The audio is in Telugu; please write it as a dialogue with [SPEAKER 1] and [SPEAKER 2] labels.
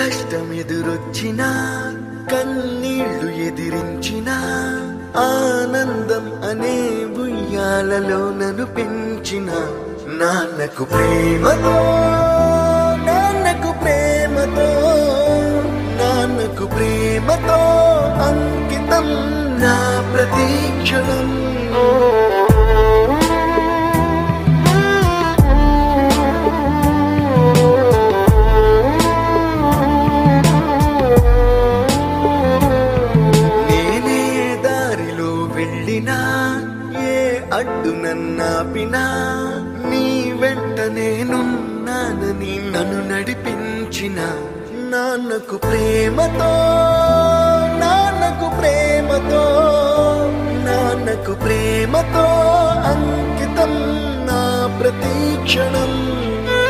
[SPEAKER 1] కష్టమెదురొచ్చినా కన్నీళ్లు ఎదిరించిన ఆనందం అనే ఉయ్యాలలో నన్ను పెంచిన నాన్నకు ప్రేమతో నాన్నకు ప్రేమతో నాన్నకు ప్రేమతో అంకితం నా ప్రతీక్షణం నేనే దారిలో వెళ్ళినా ఏ అడ్డు నన్నాపినా నీ వెంట నేనున్నానని నన్ను నడిపించిన నాన్నకు ప్రేమతో నాన్నకు ప్రేమతో నాన్నకు ప్రేమతో అంకితం నా ప్రతీక్షణం